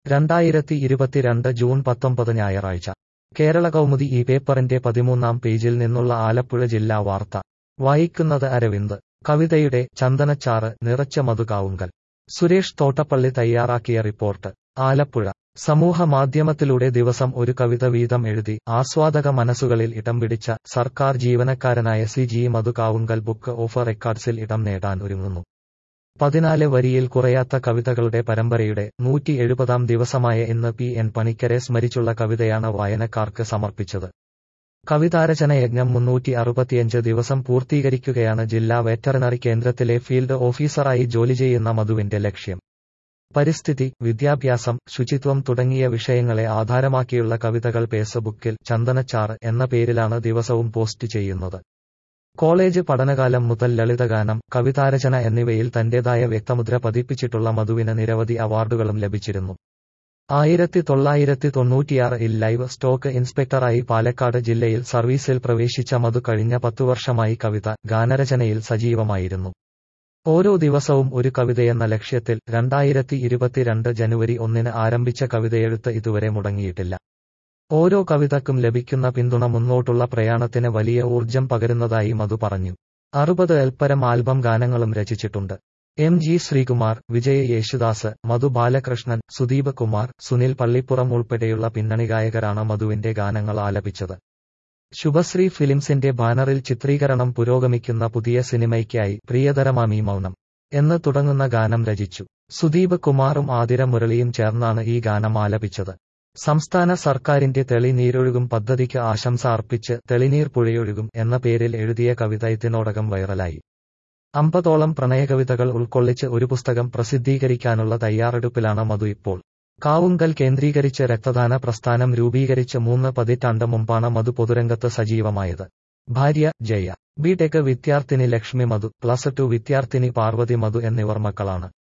രണ്ടായിരത്തി ഇരുപത്തിരണ്ട് ജൂൺ പത്തൊമ്പത് ഞായറാഴ്ച കേരള കൗമുദി ഈ പേപ്പറിന്റെ പതിമൂന്നാം പേജിൽ നിന്നുള്ള ആലപ്പുഴ ജില്ലാ വാർത്ത വായിക്കുന്നത് അരവിന്ദ് കവിതയുടെ ചന്ദനച്ചാറ് നിറച്ച മധുകാവുങ്കൽ സുരേഷ് തോട്ടപ്പള്ളി തയ്യാറാക്കിയ റിപ്പോർട്ട് ആലപ്പുഴ സമൂഹ മാധ്യമത്തിലൂടെ ദിവസം ഒരു കവിത വീതം എഴുതി ആസ്വാദക മനസ്സുകളിൽ ഇടം പിടിച്ച സർക്കാർ ജീവനക്കാരനായ C G Madhukavungal book of റെക്കോർഡ്സിൽ ഇടം നേടാൻ ഒരുങ്ങുന്നു പതിനാല് വരിയിൽ കുറയാത്ത കവിതകളുടെ പരമ്പരയുടെ നൂറ്റി എഴുപതാം ദിവസമായ ഇന്ന് പി എൻ പണിക്കരെ സ്മരിച്ചുള്ള കവിതയാണ് വായനക്കാർക്ക് സമർപ്പിച്ചത് കവിതാരചനയജ്ഞം മുന്നൂറ്റി അറുപത്തിയഞ്ച് ദിവസം പൂർത്തീകരിക്കുകയാണ് ജില്ലാ വെറ്ററിനറി കേന്ദ്രത്തിലെ ഫീൽഡ് ഓഫീസറായി ജോലി ചെയ്യുന്ന മധുവിന്റെ ലക്ഷ്യം പരിസ്ഥിതി വിദ്യാഭ്യാസം ശുചിത്വം തുടങ്ങിയ വിഷയങ്ങളെ ആധാരമാക്കിയുള്ള കവിതകൾ ഫേസ്ബുക്കിൽ ചന്ദനച്ചാറ് എന്ന പേരിലാണ് ദിവസവും പോസ്റ്റ് ചെയ്യുന്നത് കോളേജ് പഠനകാലം മുതൽ ലളിതഗാനം കവിതാരചന എന്നിവയിൽ തന്റേതായ വ്യക്തമുദ്ര പതിപ്പിച്ചിട്ടുള്ള മധുവിന് നിരവധി അവാർഡുകളും ലഭിച്ചിരുന്നു ആയിരത്തി തൊള്ളായിരത്തി തൊണ്ണൂറ്റിയാറിൽ ലൈവ് സ്റ്റോക്ക് ഇൻസ്പെക്ടറായി പാലക്കാട് ജില്ലയിൽ സർവീസിൽ പ്രവേശിച്ച മധു കഴിഞ്ഞ പത്തു വർഷമായി കവിത ഗാനരചനയിൽ സജീവമായിരുന്നു ഓരോ ദിവസവും ഒരു കവിതയെന്ന ലക്ഷ്യത്തിൽ രണ്ടായിരത്തി ഇരുപത്തിരണ്ട് ജനുവരി ഒന്നിന് ആരംഭിച്ച കവിതയെഴുത്ത് ഇതുവരെ മുടങ്ങിയിട്ടില്ല ഓരോ കവിതക്കും ലഭിക്കുന്ന പിന്തുണ മുന്നോട്ടുള്ള പ്രയാണത്തിന് വലിയ ഊർജം പകരുന്നതായി മധു പറഞ്ഞു അറുപത് എൽപ്പരം ആൽബം ഗാനങ്ങളും രചിച്ചിട്ടുണ്ട് എം ജി ശ്രീകുമാർ വിജയ യേശുദാസ് മധു ബാലകൃഷ്ണൻ സുദീപ് കുമാർ സുനിൽ പള്ളിപ്പുറം ഉൾപ്പെടെയുള്ള പിന്നണി ഗായകരാണ് മധുവിന്റെ ഗാനങ്ങൾ ആലപിച്ചത് ശുഭശ്രീ ഫിലിംസിന്റെ ബാനറിൽ ചിത്രീകരണം പുരോഗമിക്കുന്ന പുതിയ സിനിമയ്ക്കായി പ്രിയതരമാമി മൗനം എന്ന് തുടങ്ങുന്ന ഗാനം രചിച്ചു സുദീപ് കുമാറും ആതിര മുരളിയും ചേർന്നാണ് ഈ ഗാനം ആലപിച്ചത് സംസ്ഥാന സർക്കാരിന്റെ തെളിനീരൊഴുകും പദ്ധതിക്ക് ആശംസ അർപ്പിച്ച് തെളിനീർ പുഴയൊഴുകും എന്ന പേരിൽ എഴുതിയ കവിത ഇതിനോടകം വൈറലായി അമ്പതോളം പ്രണയകവിതകൾ ഉൾക്കൊള്ളിച്ച് ഒരു പുസ്തകം പ്രസിദ്ധീകരിക്കാനുള്ള തയ്യാറെടുപ്പിലാണ് മധു ഇപ്പോൾ കാവുങ്കൽ കേന്ദ്രീകരിച്ച് രക്തദാന പ്രസ്ഥാനം രൂപീകരിച്ച് മൂന്ന് പതിറ്റാണ്ട് മുമ്പാണ് മധു പൊതുരംഗത്ത് സജീവമായത് ഭാര്യ ജയ ബിടെക് വിദ്യാർത്ഥിനി ലക്ഷ്മി മധു പ്ലസ് ടു വിദ്യാർത്ഥിനി പാർവതി മധു എന്നിവർ മക്കളാണ്